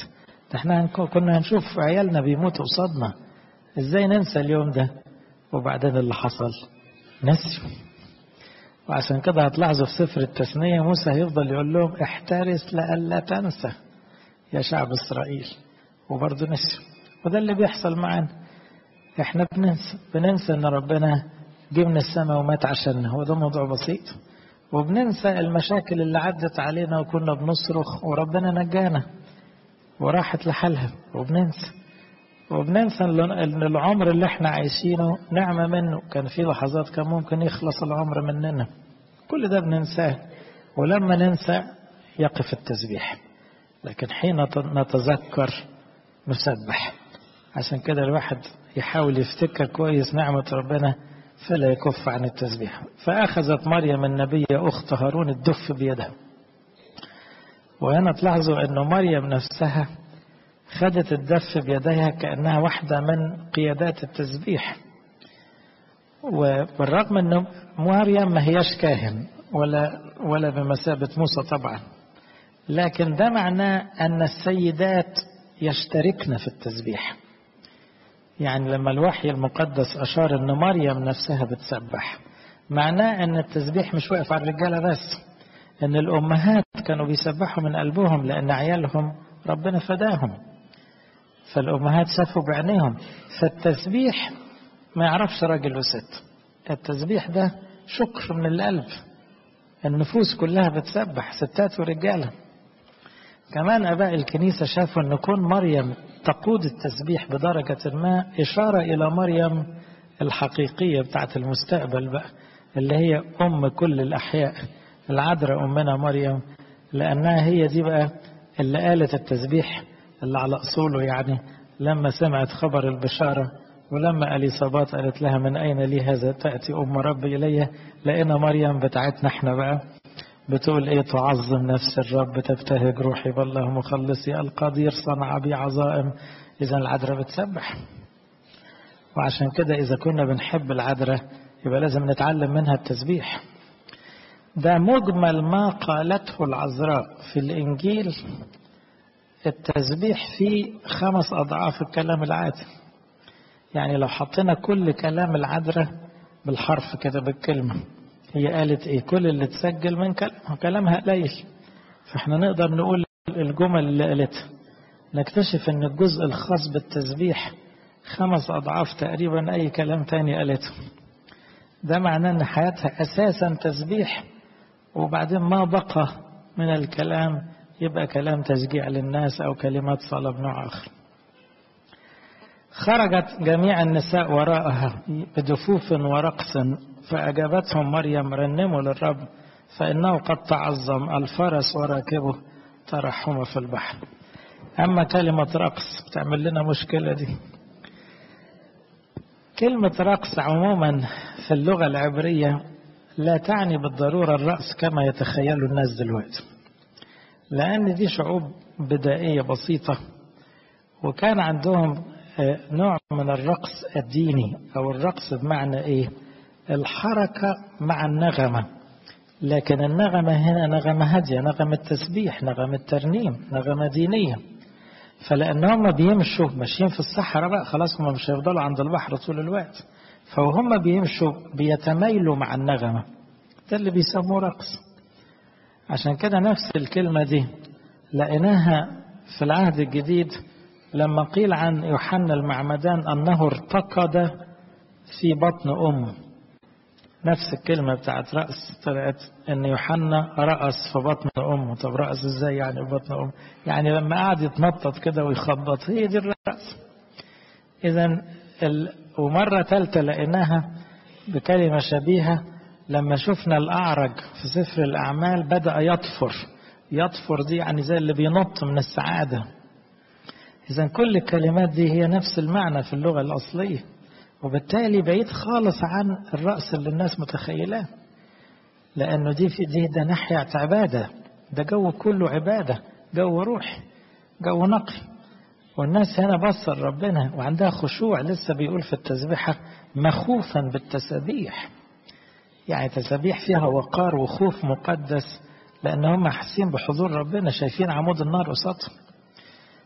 ده احنا كنا هنشوف عيالنا بيموتوا قصادنا ازاي ننسى اليوم ده وبعدين اللي حصل نسيوا وعشان كده هتلاحظوا في سفر التثنية موسى هيفضل يقول لهم احترس لألا تنسى يا شعب إسرائيل وبرضه نسيوا وده اللي بيحصل معانا احنا بننسى بننسى ان ربنا جه من السماء ومات عشاننا هو ده موضوع بسيط وبننسى المشاكل اللي عدت علينا وكنا بنصرخ وربنا نجانا وراحت لحالها وبننسى وبننسى ان العمر اللي احنا عايشينه نعمة منه كان في لحظات كان ممكن يخلص العمر مننا كل ده بننساه ولما ننسى يقف التسبيح لكن حين نتذكر نسبح عشان كده الواحد يحاول يفتكر كويس نعمة ربنا فلا يكف عن التسبيح فأخذت مريم النبي أخت هارون الدف بيدها وهنا تلاحظوا أن مريم نفسها خدت الدف بيديها كأنها واحدة من قيادات التسبيح وبالرغم أن مريم ما هياش كاهن ولا ولا بمثابة موسى طبعا لكن ده معناه أن السيدات يشتركن في التسبيح يعني لما الوحي المقدس أشار أن مريم نفسها بتسبح معناه أن التسبيح مش واقف على الرجالة بس أن الأمهات كانوا بيسبحوا من قلبهم لأن عيالهم ربنا فداهم فالأمهات شافوا بعينيهم فالتسبيح ما يعرفش راجل وست التسبيح ده شكر من القلب النفوس كلها بتسبح ستات ورجاله كمان أباء الكنيسة شافوا أن كون مريم تقود التسبيح بدرجة ما إشارة إلى مريم الحقيقية بتاعت المستقبل بقى اللي هي أم كل الأحياء العذراء أمنا مريم لأنها هي دي بقى اللي قالت التسبيح اللي على أصوله يعني لما سمعت خبر البشارة ولما أليصابات قالت لها من أين لي هذا تأتي أم ربي إلي لقينا مريم بتاعتنا احنا بقى بتقول ايه تعظم نفس الرب تبتهج روحي بالله مخلصي القدير صنع بي عظائم اذا العذراء بتسبح وعشان كده اذا كنا بنحب العذراء يبقى لازم نتعلم منها التسبيح ده مجمل ما قالته العذراء في الانجيل التسبيح فيه خمس اضعاف الكلام العادي يعني لو حطينا كل كلام العذراء بالحرف كده بالكلمه هي قالت ايه كل اللي تسجل من كلامها كلامها قليل فاحنا نقدر نقول الجمل اللي قالتها نكتشف ان الجزء الخاص بالتسبيح خمس اضعاف تقريبا اي كلام تاني قالته ده معناه ان حياتها اساسا تسبيح وبعدين ما بقى من الكلام يبقى كلام تشجيع للناس او كلمات صلاة بنوع اخر خرجت جميع النساء وراءها بدفوف ورقص فأجابتهم مريم رنموا للرب فإنه قد تعظم الفرس وراكبه ترحم في البحر أما كلمة رقص بتعمل لنا مشكلة دي كلمة رقص عموما في اللغة العبرية لا تعني بالضرورة الرأس كما يتخيل الناس دلوقتي لأن دي شعوب بدائية بسيطة وكان عندهم نوع من الرقص الديني أو الرقص بمعنى إيه الحركة مع النغمة لكن النغمة هنا نغمة هادية نغمة تسبيح نغمة ترنيم نغمة دينية فلأن هم بيمشوا ماشيين في الصحراء بقى خلاص هم مش هيفضلوا عند البحر طول الوقت فهم بيمشوا بيتمايلوا مع النغمة ده اللي بيسموه رقص عشان كده نفس الكلمة دي لقيناها في العهد الجديد لما قيل عن يوحنا المعمدان أنه ارتقد في بطن أمه نفس الكلمة بتاعت رأس طلعت أن يوحنا رأس في بطن أمه طب رأس إزاي يعني في بطن أمه يعني لما قعد يتنطط كده ويخبط هي دي الرأس إذا ال... ومرة ثالثة لقيناها بكلمة شبيهة لما شفنا الأعرج في سفر الأعمال بدأ يطفر يطفر دي يعني زي اللي بينط من السعادة إذا كل الكلمات دي هي نفس المعنى في اللغة الأصلية وبالتالي بعيد خالص عن الرأس اللي الناس متخيلاه لأنه دي في دي ده ناحية عبادة ده جو كله عبادة جو روح جو نقي والناس هنا بصر ربنا وعندها خشوع لسه بيقول في التسبيحة مخوفا بالتسابيح يعني تسابيح فيها وقار وخوف مقدس لأن هم حاسين بحضور ربنا شايفين عمود النار قصادهم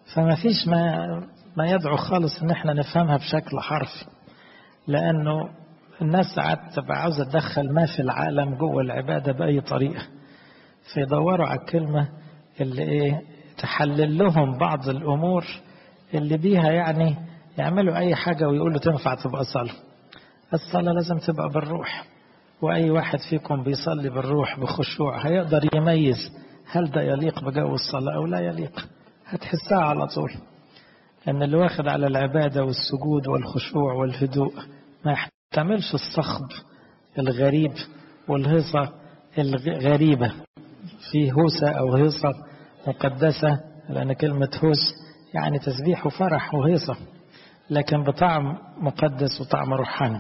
فما فيش ما ما يدعو خالص ان احنا نفهمها بشكل حرفي لانه الناس ساعات تبقى عاوزه تدخل ما في العالم جوه العباده باي طريقه فيدوروا على الكلمه اللي ايه تحلل لهم بعض الامور اللي بيها يعني يعملوا اي حاجه ويقولوا تنفع تبقى صلاه الصلاه لازم تبقى بالروح واي واحد فيكم بيصلي بالروح بخشوع هيقدر يميز هل ده يليق بجو الصلاه او لا يليق هتحسها على طول ان اللي واخد على العباده والسجود والخشوع والهدوء ما يحتملش الصخب الغريب والهيصه الغريبه في هوسه او هيصه مقدسه لان كلمه هوس يعني تسبيح وفرح وهيصه لكن بطعم مقدس وطعم روحاني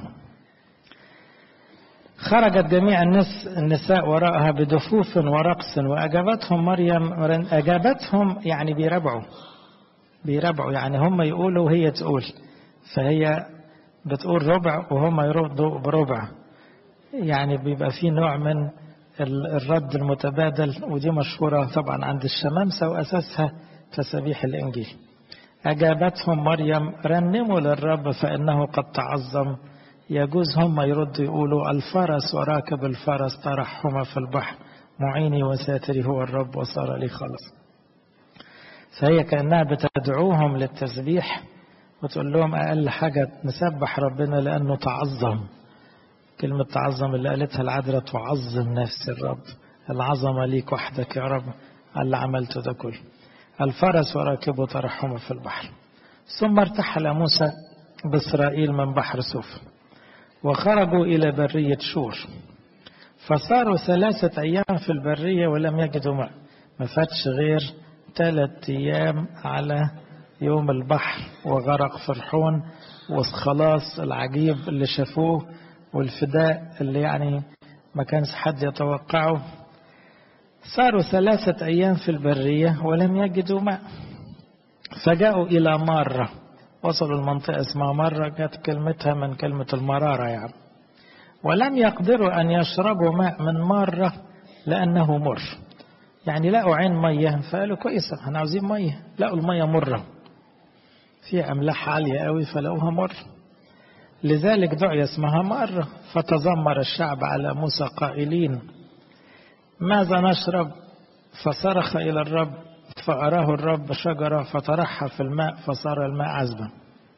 خرجت جميع النس النساء وراءها بدفوف ورقص وأجابتهم مريم أجابتهم يعني بيربعوا بيربعوا يعني هم يقولوا وهي تقول فهي بتقول ربع وهم يردوا بربع يعني بيبقى في نوع من الرد المتبادل ودي مشهورة طبعا عند الشمامسة وأساسها تسابيح الإنجيل أجابتهم مريم رنموا للرب فإنه قد تعظم يجوز هم يردوا يقولوا الفرس وراكب الفرس ترحم في البحر معيني وساتري هو الرب وصار لي خلص فهي كأنها بتدعوهم للتسبيح وتقول لهم أقل حاجة نسبح ربنا لأنه تعظم كلمة تعظم اللي قالتها العذراء تعظم نفس الرب العظمة ليك وحدك يا رب على اللي عملته ده كله الفرس وراكبه ترحم في البحر ثم ارتحل موسى بإسرائيل من بحر سوف وخرجوا إلى برية شور فصاروا ثلاثة أيام في البرية ولم يجدوا ماء ما فاتش غير ثلاثة أيام على يوم البحر وغرق فرحون والخلاص العجيب اللي شافوه والفداء اللي يعني ما كانش حد يتوقعه صاروا ثلاثة أيام في البرية ولم يجدوا ماء فجاءوا إلى مارة وصلوا المنطقة اسمها مرة جت كلمتها من كلمة المرارة يعني ولم يقدروا أن يشربوا ماء من مرة لأنه مر يعني لقوا عين مية فقالوا كويسة احنا عاوزين مية لقوا المية مرة فيها أملاح عالية قوي فلقوها مر لذلك دعي اسمها مرة فتذمر الشعب على موسى قائلين ماذا نشرب فصرخ إلى الرب فأراه الرب شجرة فطرحها في الماء فصار الماء عذبا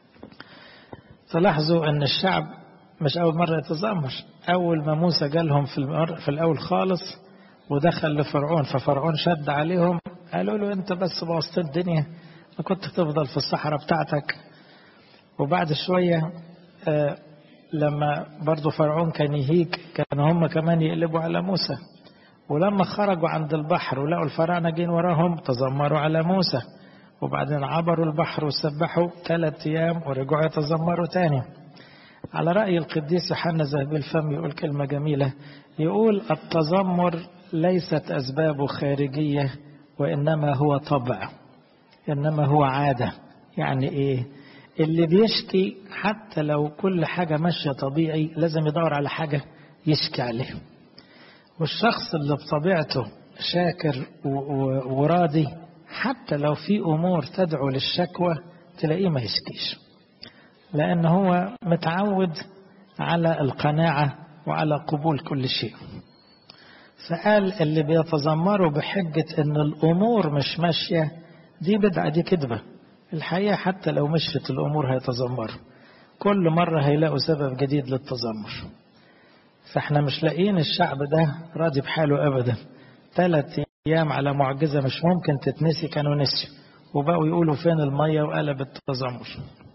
تلاحظوا أن الشعب مش أول مرة يتذمر أول ما موسى جالهم في, المر في الأول خالص ودخل لفرعون ففرعون شد عليهم قالوا له أنت بس بوظت الدنيا ما كنت تفضل في الصحراء بتاعتك وبعد شوية آه لما برضو فرعون كان يهيج كانوا هم كمان يقلبوا على موسى ولما خرجوا عند البحر ولقوا الفراعنة جين وراهم تذمروا على موسى وبعدين عبروا البحر وسبحوا ثلاث أيام ورجعوا يتذمروا تاني على رأي القديس يوحنا ذهب الفم يقول كلمة جميلة يقول التذمر ليست أسبابه خارجية وإنما هو طبع إنما هو عادة يعني إيه اللي بيشكي حتى لو كل حاجة ماشية طبيعي لازم يدور على حاجة يشكي عليها والشخص اللي بطبيعته شاكر وراضي حتى لو في أمور تدعو للشكوى تلاقيه ما يشكيش لأن هو متعود على القناعة وعلى قبول كل شيء فقال اللي بيتذمروا بحجة ان الامور مش ماشية دي بدعة دي كذبة الحقيقة حتى لو مشيت الامور هيتذمروا كل مرة هيلاقوا سبب جديد للتذمر فاحنا مش لاقيين الشعب ده راضي بحاله ابدا ثلاث ايام على معجزة مش ممكن تتنسي كانوا نسي وبقوا يقولوا فين المية وقلب التذمر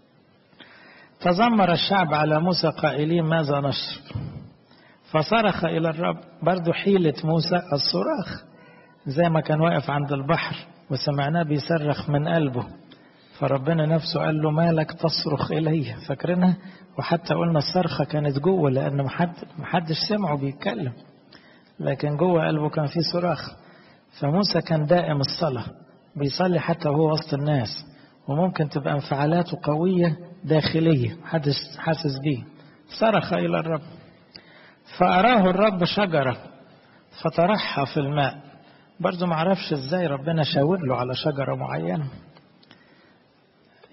تذمر الشعب على موسى قائلين ماذا نشرب فصرخ إلى الرب برضو حيلة موسى الصراخ زي ما كان واقف عند البحر وسمعناه بيصرخ من قلبه فربنا نفسه قال له مالك تصرخ إلي فاكرينها وحتى قلنا الصرخة كانت جوه لأن محد محدش سمعه بيتكلم لكن جوه قلبه كان في صراخ فموسى كان دائم الصلاة بيصلي حتى وهو وسط الناس وممكن تبقى انفعالاته قوية داخلية محدش حاسس بيه صرخ إلى الرب فأراه الرب شجرة فطرحها في الماء برضه معرفش ازاي ربنا شاور له على شجرة معينة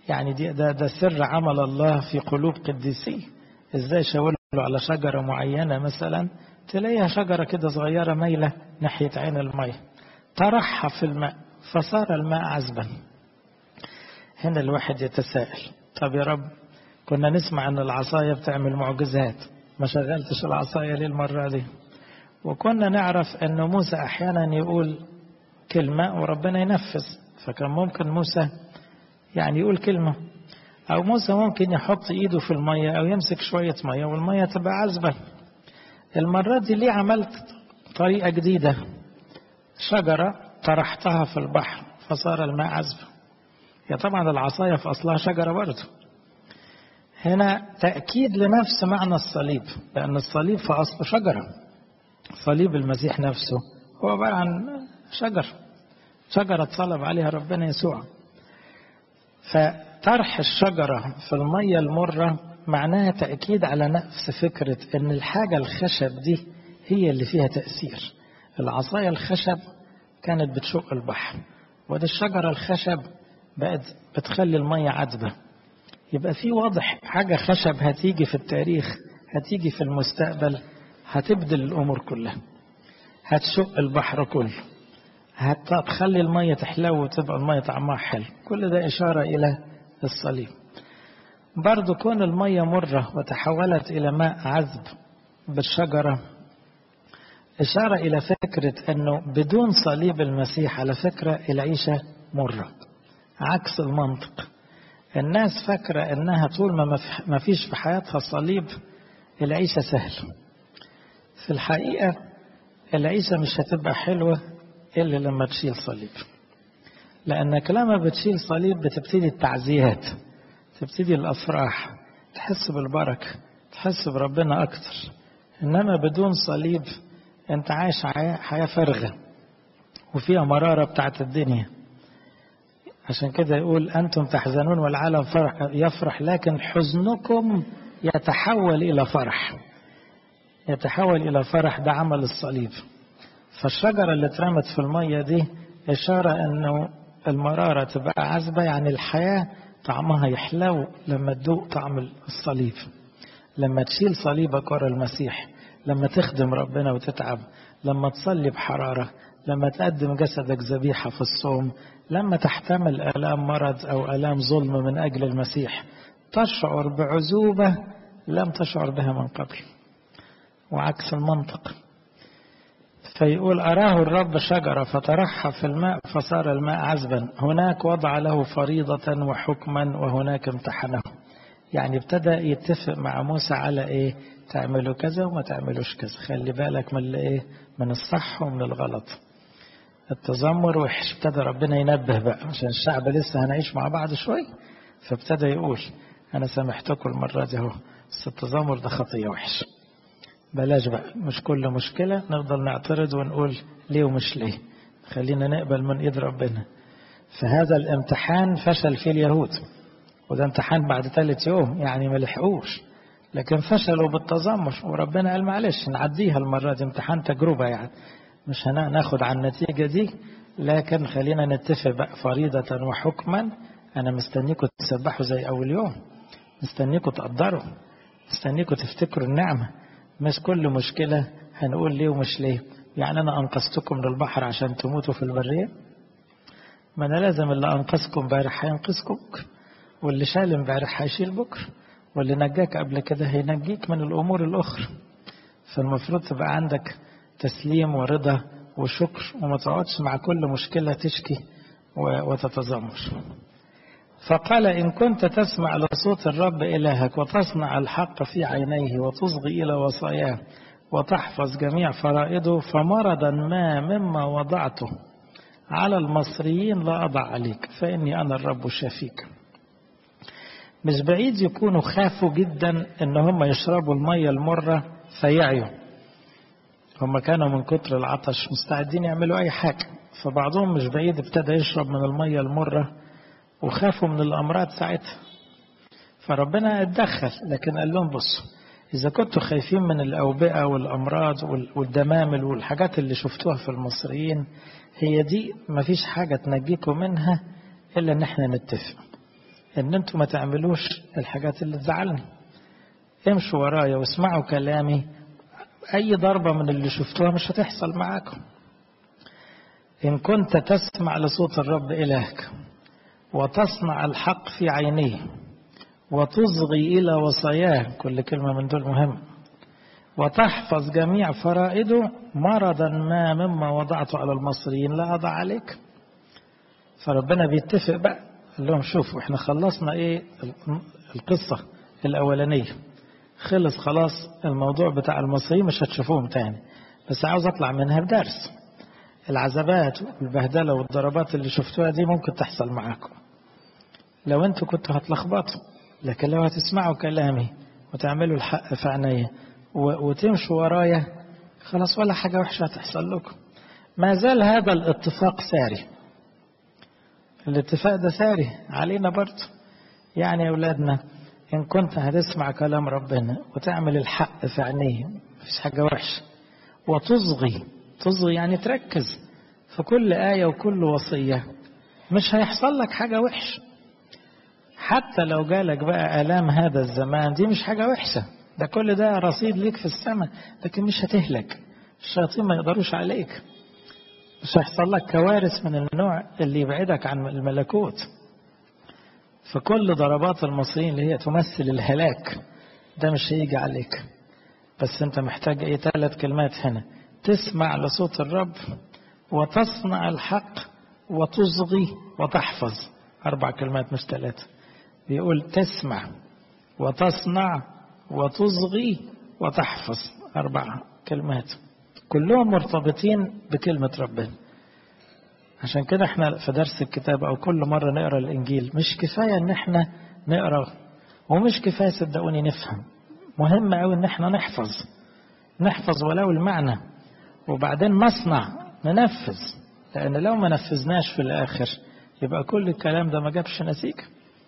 يعني دي ده, ده سر عمل الله في قلوب قديسيه ازاي شاور له على شجرة معينة مثلا تلاقيها شجرة كده صغيرة مايلة ناحية عين المية طرحها في الماء فصار الماء عذبا هنا الواحد يتساءل طب يا رب كنا نسمع ان العصاية بتعمل معجزات ما شغلتش العصاية ليه المرة دي وكنا نعرف ان موسى احيانا يقول كلمة وربنا ينفذ فكان ممكن موسى يعني يقول كلمة أو موسى ممكن يحط إيده في المية أو يمسك شوية مية والمية تبقى عذبة المرة دي ليه عملت طريقة جديدة شجرة طرحتها في البحر فصار الماء عذبة هي طبعا العصاية في أصلها شجرة برضه هنا تأكيد لنفس معنى الصليب لأن الصليب في أصله شجرة صليب المسيح نفسه هو عبارة عن شجر شجرة صلب عليها ربنا يسوع فطرح الشجرة في المية المرة معناها تأكيد على نفس فكرة أن الحاجة الخشب دي هي اللي فيها تأثير العصاية الخشب كانت بتشق البحر وده الشجرة الخشب بقت بتخلي المية عذبة يبقى في واضح حاجة خشب هتيجي في التاريخ هتيجي في المستقبل هتبدل الأمور كلها هتشق البحر كله هتخلي المية تحلو وتبقى المية طعمها حلو كل ده إشارة إلى الصليب برضو كون المية مرة وتحولت إلى ماء عذب بالشجرة إشارة إلى فكرة أنه بدون صليب المسيح على فكرة العيشة مرة عكس المنطق الناس فاكرة أنها طول ما فيش في حياتها صليب العيشة سهلة في الحقيقة العيشة مش هتبقى حلوة إلا لما تشيل صليب لأنك لما بتشيل صليب بتبتدي التعزيات تبتدي الأفراح تحس بالبركة تحس بربنا أكتر إنما بدون صليب أنت عايش حياة فارغة وفيها مرارة بتاعت الدنيا عشان كده يقول أنتم تحزنون والعالم فرح يفرح لكن حزنكم يتحول إلى فرح يتحول إلى فرح ده عمل الصليب فالشجرة اللي اترمت في المية دي إشارة أنه المرارة تبقى عذبة يعني الحياة طعمها يحلو لما تدوق طعم الصليب لما تشيل صليبك ورا المسيح لما تخدم ربنا وتتعب لما تصلي بحرارة لما تقدم جسدك ذبيحة في الصوم لما تحتمل آلام مرض أو آلام ظلم من أجل المسيح تشعر بعزوبة لم تشعر بها من قبل وعكس المنطق فيقول أراه الرب شجرة فطرحها في الماء فصار الماء عذبا هناك وضع له فريضة وحكما وهناك امتحنه يعني ابتدى يتفق مع موسى على ايه تعملوا كذا وما تعملوش كذا خلي بالك من الايه من الصح ومن الغلط التذمر وحش ابتدى ربنا ينبه بقى عشان الشعب لسه هنعيش مع بعض شوي فابتدى يقول انا سامحتكم المرة دي اهو بس التذمر ده خطية وحش بلاش بقى مش كل مشكلة نفضل نعترض ونقول ليه ومش ليه خلينا نقبل من ايد ربنا فهذا الامتحان فشل فيه اليهود وده امتحان بعد ثالث يوم يعني ما لحقوش لكن فشلوا بالتذمر وربنا قال معلش نعديها المرة دي امتحان تجربة يعني مش هناخد على النتيجة دي لكن خلينا نتفق بقى فريضة وحكما أنا مستنيكم تسبحوا زي أول يوم مستنيكم تقدروا مستنيكم تفتكروا النعمة مش كل مشكلة هنقول ليه ومش ليه يعني أنا أنقذتكم من البحر عشان تموتوا في البرية ما أنا لازم اللي أنقذكم امبارح هينقذكم واللي شال امبارح هيشيل بكرة واللي نجاك قبل كده هينجيك من الأمور الأخرى فالمفروض تبقى عندك تسليم ورضا وشكر وما تقعدش مع كل مشكلة تشكي وتتذمر فقال إن كنت تسمع لصوت الرب إلهك وتصنع الحق في عينيه وتصغي إلى وصاياه وتحفظ جميع فرائضه فمرضا ما مما وضعته على المصريين لا أضع عليك فإني أنا الرب شافيك مش بعيد يكونوا خافوا جدا ان هم يشربوا المية المرة فيعيوا هم كانوا من كتر العطش مستعدين يعملوا اي حاجة فبعضهم مش بعيد ابتدى يشرب من المية المرة وخافوا من الامراض ساعتها فربنا اتدخل لكن قال لهم بصوا اذا كنتوا خايفين من الاوبئة والامراض والدمامل والحاجات اللي شفتوها في المصريين هي دي مفيش حاجة تنجيكم منها الا ان احنا نتفق ان انتوا ما تعملوش الحاجات اللي تزعلني امشوا ورايا واسمعوا كلامي اي ضربة من اللي شفتوها مش هتحصل معاكم ان كنت تسمع لصوت الرب الهك وتصنع الحق في عينيه وتصغي الى وصاياه كل كلمة من دول مهمة وتحفظ جميع فرائده مرضا ما مما وضعته على المصريين لا أضع عليك فربنا بيتفق بقى قال لهم شوفوا احنا خلصنا ايه القصة الأولانية خلص خلاص الموضوع بتاع المصريين مش هتشوفوهم تاني بس عاوز اطلع منها بدرس العذابات والبهدلة والضربات اللي شفتوها دي ممكن تحصل معاكم لو انتوا كنتوا هتلخبطوا لكن لو هتسمعوا كلامي وتعملوا الحق في عينيا وتمشوا ورايا خلاص ولا حاجة وحشة هتحصل لكم ما زال هذا الاتفاق ساري الاتفاق ده ساري علينا برضه يعني يا أولادنا إن كنت هتسمع كلام ربنا وتعمل الحق في عينيه مفيش حاجة وحشة وتصغي تصغي يعني تركز في كل آية وكل وصية مش هيحصل لك حاجة وحشة حتى لو جالك بقى آلام هذا الزمان دي مش حاجة وحشة ده كل ده رصيد ليك في السماء لكن مش هتهلك الشياطين ما يقدروش عليك مش هيحصل لك كوارث من النوع اللي يبعدك عن الملكوت فكل ضربات المصريين اللي هي تمثل الهلاك ده مش هيجي عليك بس انت محتاج ايه ثلاث كلمات هنا تسمع لصوت الرب وتصنع الحق وتصغي وتحفظ اربع كلمات مش ثلاثه بيقول تسمع وتصنع وتصغي وتحفظ أربع كلمات كلهم مرتبطين بكلمة ربنا عشان كده احنا في درس الكتاب أو كل مرة نقرأ الإنجيل مش كفاية إن احنا نقرأ ومش كفاية صدقوني نفهم مهم أوي إن احنا نحفظ نحفظ ولو المعنى وبعدين نصنع ننفذ لأن لو ما نفذناش في الآخر يبقى كل الكلام ده ما جابش نتيجة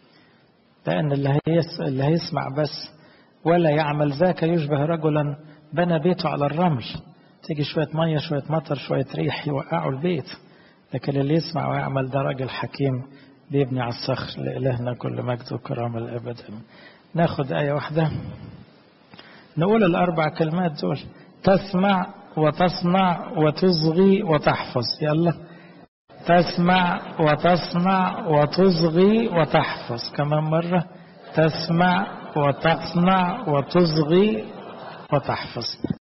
لأن اللي, هيس اللي هيسمع بس ولا يعمل ذاك يشبه رجلا بنى بيته على الرمل تيجي شوية مية شوية مطر شوية ريح يوقعوا البيت لكن اللي يسمع ويعمل ده راجل حكيم بيبني على الصخر لإلهنا كل مجد وكرامة الأبد ناخد آية واحدة نقول الأربع كلمات دول تسمع وتصنع وتصغي وتحفظ يلا تسمع وتصنع وتصغي وتحفظ كمان مرة تسمع وتصنع وتصغي وتحفظ